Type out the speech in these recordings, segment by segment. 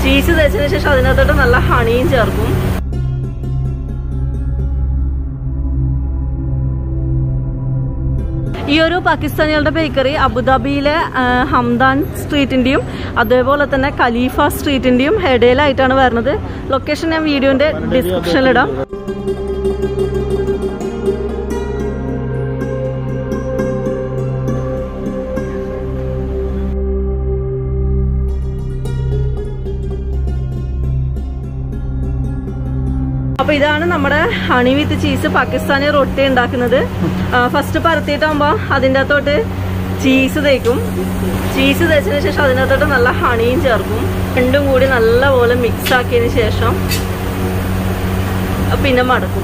Cheese തേച്ചതിന് ശേഷം അതിനകത്തോട്ട് നല്ല ഹണിയും ചേർക്കും ഈ ഒരു പാകിസ്ഥാനികളുടെ ബേക്കറി അബുദാബിയിലെ ആ, ഹംദാൻ സ്ട്രീറ്റിന്റെയും അതേപോലെ തന്നെ ഖലീഫ സ്ട്രീറ്റിന്റെയും ഹെഡയിലായിട്ടാണ് വരുന്നത് ലൊക്കേഷൻ ഞാൻ വീഡിയോന്റെ ഡിസ്ക്രിപ്ഷനിലിടാം അപ്പൊ ഇതാണ് നമ്മുടെ ഹണി വിത്ത് ചീസ് പാകിസ്ഥാനി റൊട്ടി ഉണ്ടാക്കുന്നത് ഫസ്റ്റ് പരത്തിയിട്ടാകുമ്പോ അതിൻ്റെ അകത്തോട്ട് ചീസ് തേക്കും ചീസ് തേച്ചതിന് ശേഷം അതിനകത്തോട്ട് നല്ല ഹണിയും ചേർക്കും രണ്ടും കൂടി നല്ലപോലെ മിക്സ് ആക്കിയതിന് ശേഷം പിന്നെ മടക്കും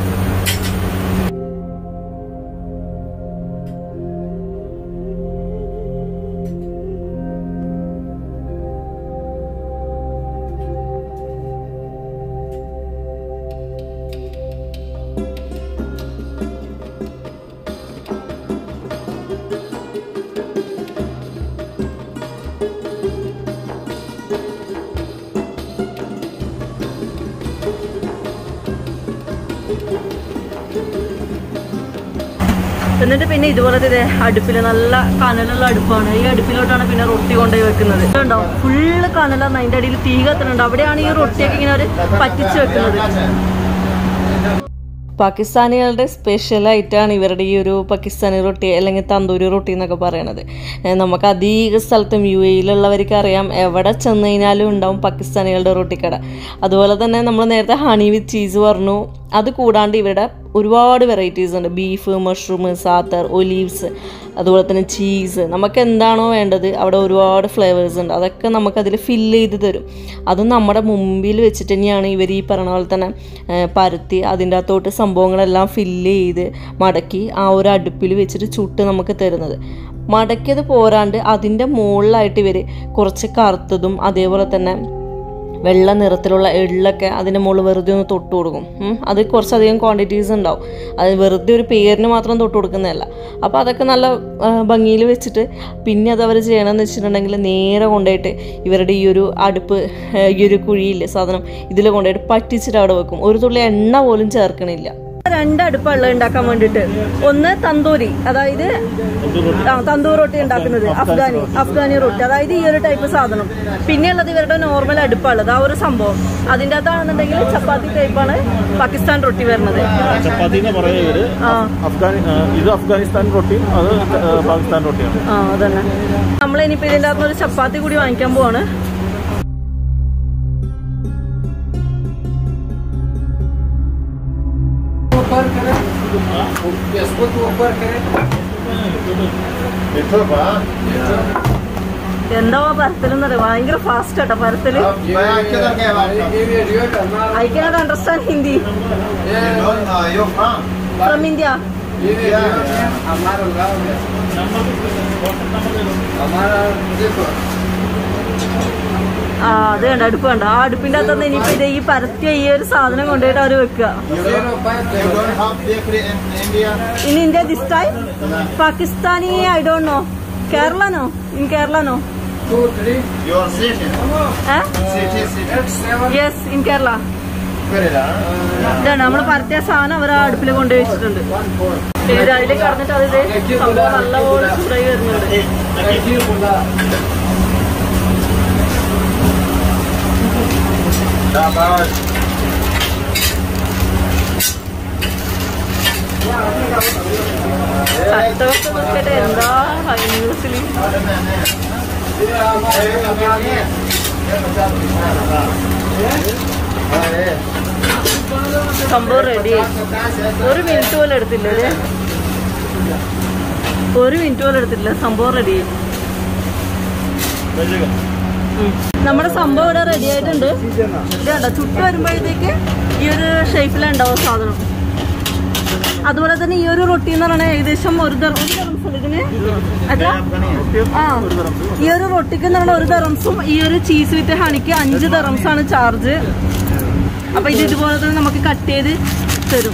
എന്നിട്ട് പിന്നെ ഇതുപോലത്തെ ദേ അടുപ്പില് നല്ല കനലുള്ള അടുപ്പാണ് ഈ അടുപ്പിലോട്ടാണ് പിന്നെ റൊട്ടി കൊണ്ടുപോയി വെക്കുന്നത് ഉണ്ടോ ഫുള്ള് കനലാണ് അതിന്റെ അടിയിൽ തീ കത്തുന്നുണ്ട് അവിടെയാണ് ഈ റൊട്ടിയൊക്കെ ഇങ്ങനെ ഒരു പറ്റിച്ച് വെക്കുന്നത് പാകിസ്ഥാനികളുടെ സ്പെഷ്യൽ ആയിട്ടാണ് ഇവരുടെ ഈ ഒരു പാകിസ്ഥാനി റൊട്ടി അല്ലെങ്കിൽ തന്തൂരി റൊട്ടി എന്നൊക്കെ പറയണത് ഏഹ് നമുക്ക് അധിക സ്ഥലത്തും യു എയിലുള്ളവർക്ക് അറിയാം എവിടെ ചെന്ന് കഴിഞ്ഞാലും ഉണ്ടാവും പാകിസ്ഥാനികളുടെ റൊട്ടിക്കട അതുപോലെ തന്നെ നമ്മൾ നേരത്തെ ഹണി വിത്ത് ചീസ് പറഞ്ഞു അത് കൂടാണ്ട് ഇവരുടെ ഒരുപാട് വെറൈറ്റീസ് ഉണ്ട് ബീഫ് മഷ്റൂം സാത്തർ ഒലീവ്സ് അതുപോലെ തന്നെ ചീസ് നമുക്ക് എന്താണോ വേണ്ടത് അവിടെ ഒരുപാട് ഫ്ലേവേഴ്സ് ഉണ്ട് അതൊക്കെ നമുക്കതിൽ ഫില്ല് ചെയ്ത് തരും അത് നമ്മുടെ മുമ്പിൽ വെച്ചിട്ട് തന്നെയാണ് ഇവർ ഈ പറഞ്ഞ പോലെ തന്നെ ഏഹ്, പരത്തി അതിൻ്റെ അകത്തോട്ട് സംഭവങ്ങളെല്ലാം ഫില്ല് ചെയ്ത് മടക്കി ആ ഒരു അടുപ്പിൽ വെച്ചിട്ട് ചുട്ട് നമുക്ക് തരുന്നത് മടക്കിയത് പോരാണ്ട് അതിൻ്റെ മുകളിലായിട്ട് ഇവർ കുറച്ച് കറുത്തതും അതേപോലെ തന്നെ വെള്ള നിറത്തിലുള്ള എള്ളൊക്കെ അതിൻ്റെ മുകളിൽ വെറുതെ ഒന്ന് തൊട്ട് കൊടുക്കും ഉം. അത് കുറച്ചധികം ക്വാണ്ടിറ്റീസ് ഉണ്ടാവും അത് വെറുതെ ഒരു പേരിന് മാത്രം തൊട്ട് കൊടുക്കുന്നതല്ല അപ്പോൾ അതൊക്കെ നല്ല ഭംഗിയിൽ വെച്ചിട്ട് പിന്നെ അത് അവർ ചെയ്യണമെന്ന് വെച്ചിട്ടുണ്ടെങ്കിൽ നേരെ കൊണ്ടുപോയിട്ട് ഇവരുടെ ഈ ഒരു അടുപ്പ് ആ, ഈ ഒരു കുഴിയില്ലേ സാധനം ഇതിൽ കൊണ്ടുപോയിട്ട് പറ്റിച്ചിട്ട് അവിടെ വെക്കും ഒരു തുള്ളി എണ്ണ പോലും ചേർക്കണില്ല രണ്ട് അടുപ്പുള്ള ഉണ്ടാക്കാൻ വേണ്ടിട്ട് ഒന്ന് തന്തൂരി അതായത് ആ തന്തൂർ റൊട്ടി ഉണ്ടാക്കുന്നത് അഫ്ഗാനി അഫ്ഗാനി റൊട്ടി അതായത് ഈ ഒരു ടൈപ്പ് സാധനം പിന്നെയുള്ളത് ഇവരുടെ നോർമൽ അടുപ്പുള്ളത് ആ ഒരു സംഭവം അതിൻ്റെ അകത്താണെന്നുണ്ടെങ്കിൽ ചപ്പാത്തി ടൈപ്പാണ് പാകിസ്ഥാൻ റൊട്ടി വരുന്നത് ചപ്പാത്തി എന്ന് പറയുന്നത് ഇവര് ആ അഫ്ഗാനി ആ, ഇത് അഫ്ഗാനിസ്ഥാൻ റൊട്ടിയും അത് ആ, പാകിസ്ഥാൻ റൊട്ടിയാണ് ആ അതന്നെ നമ്മൾ ഇനിയിപ്പോ ഇതിൻ്റെ അകത്ത് ഒരു ചപ്പാത്തി കൂടി വാങ്ങിക്കാൻ പോവാണ് എന്താ പരത്തലെന്ന് പറയാം ഭയങ്കര ഫാസ്റ്റ് ആട്ടോ പരത്തല് I cannot understand Hindi from India ആ അത് കണ്ട അടുപ്പ് കണ്ട ആ അടുപ്പിന്റെ അകത്തുനിന്ന് ഇനിയിപ്പോ ഇത് ഈ പരത്തിയ ഈ ഒരു സാധനം കൊണ്ടുപോയിട്ട് അവര് വെക്കുക in India this time Pakistani I don't know Kerala no in Kerala no yes in Kerala ഇതാണ് നമ്മൾ പരത്തിയ സാധനം അവർ ആ അടുപ്പിൽ കൊണ്ടുപോയി വെച്ചിട്ടുണ്ട് പിന്നെ അതിൽ കടന്നിട്ട് അത് ദേ സംഭവം നല്ലപോലെ ചൂടായി വരുന്നുണ്ട് ചട്ടമൊക്കെ നോക്കട്ടെ എന്താ ന്യൂസിൽ സംഭവം റെഡി ഒരു മിനിറ്റ് പോലും എടുത്തില്ല അല്ലേ ഒരു മിനിറ്റ് പോലും എടുത്തില്ല സംഭവം റെഡി നമ്മുടെ സംഭവം ഇവിടെ റെഡി ആയിട്ടുണ്ട് ഇത് കണ്ടോ ചുട്ട് വരുമ്പോഴത്തേക്ക് ഈ ഒരു ഷേപ്പിലുണ്ടാവും സാധനം അതുപോലെ തന്നെ ഈ ഒരു റൊട്ടി എന്ന് പറയുന്നത് ഏകദേശം ഒരു ദർ- ഒരു ദറംസ് അല്ലേ ഇതിന് എത്ര ആ ഈ ഒരു റൊട്ടിക്ക് എന്ന് പറയുന്നത് ഒരു ദറംസും ഈ ഒരു ചീസ് വിത്ത് ഹണിക്ക് അഞ്ച് ദറംസ് ആണ് ചാർജ് അപ്പൊ ഇത് ഇതുപോലെ തന്നെ നമുക്ക് കട്ട് ചെയ്ത് തരും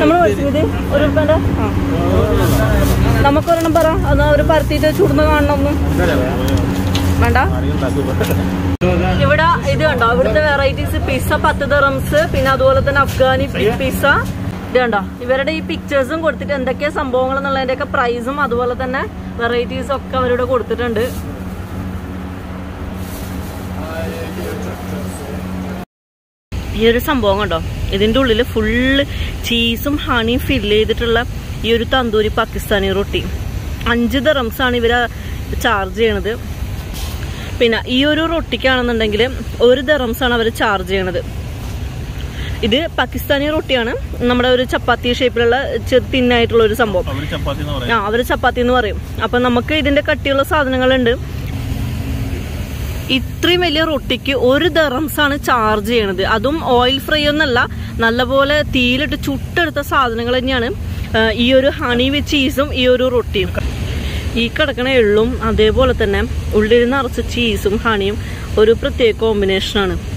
നമ്മൾ ഇത് ഒരു ഉറുപ്പേൻ്റെ ആ നമുക്കൊരെണ്ണം പറ എന്നാ ഒരു പരത്തിയിട്ട് ചുടുന്ന കാണണം ഒന്ന് വേണ്ട ഇവിടെ ഇത് കണ്ടോ ഇവിടുത്തെ വെറൈറ്റീസ് പിസ്സ പത്ത് ദറംസ് പിന്നെ അതുപോലെ തന്നെ അഫ്ഗാനി പിസ്സ ഇത് കണ്ടോ ഇവരുടെ ഈ പിക്ചേഴ്സും കൊടുത്തിട്ട് എന്തൊക്കെയാ സംഭവങ്ങൾ എന്നുള്ളതിന്റെ ഒക്കെ പ്രൈസും അതുപോലെ തന്നെ വെറൈറ്റീസും ഒക്കെ അവരിവിടെ കൊടുത്തിട്ടുണ്ട് ഈ ഒരു സംഭവം കണ്ടോ ഇതിന്റെ ഉള്ളിൽ ഫുള്ള് ചീസും ഹണിയും ഫില്ല് ചെയ്തിട്ടുള്ള ഈ ഒരു തന്തൂരി പാകിസ്ഥാനി റൊട്ടി അഞ്ച് ദറംസ് ആണ് ഇവര് ചാർജ് ചെയ്യണത് പിന്നെ ഈ ഒരു റൊട്ടിക്കാണെന്നുണ്ടെങ്കിൽ ഒരു ദറംസ് ആണ് അവർ ചാർജ് ചെയ്യണത് ഇത് പാകിസ്ഥാനി റൊട്ടിയാണ് നമ്മുടെ ഒരു ചപ്പാത്തി ഷേപ്പിലുള്ള ചെറു തിന്നായിട്ടുള്ള ഒരു സംഭവം അവര് ചപ്പാത്തി എന്ന് പറയാം ആ അവര് ചപ്പാത്തി എന്ന് പറയും അപ്പൊ നമുക്ക് ഇതിന്റെ കട്ടിയുള്ള സാധനങ്ങളുണ്ട് ഇത്രയും വലിയ റൊട്ടിക്ക് ഒരു ദറംസ് ആണ് ചാർജ് ചെയ്യണത് അതും ഓയിൽ ഫ്രൈ ഒന്നല്ല നല്ലപോലെ തീയിലിട്ട് ചുട്ടെടുത്ത സാധനങ്ങൾ തന്നെയാണ് ആ, ഈ ഒരു ഹണി വിത്ത് ചീസും ഈ ഒരു റൊട്ടിയും ഈ കിടക്കണ എള്ളും അതേപോലെ തന്നെ ഉള്ളിൽ നിറച്ച ചീസും ഹണിയും ഒരു പ്രത്യേക കോമ്പിനേഷനാണ്